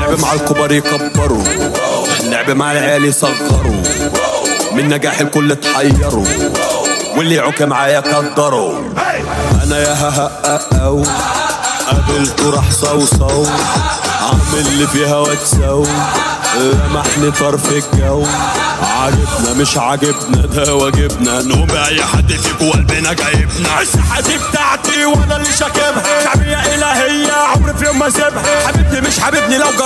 اللعب مع الكبار يكبروا اللعب مع العيال يصغروا من نجاح الكل اتحيروا واللي يعوك معايا قدروا انا يا ها او قابلته راح صوصو عامل اللي فيها واتسو لمحني طرف الجو عاجبنا مش عاجبنا ده واجبنا نقوم بأي حد فيكو قلبنا جايبنا الساحة دي بتاعتي وانا اللي شاكبها شعبية إلهية عمري في يوم ما اسيبها حبيبني مش حبيبني لو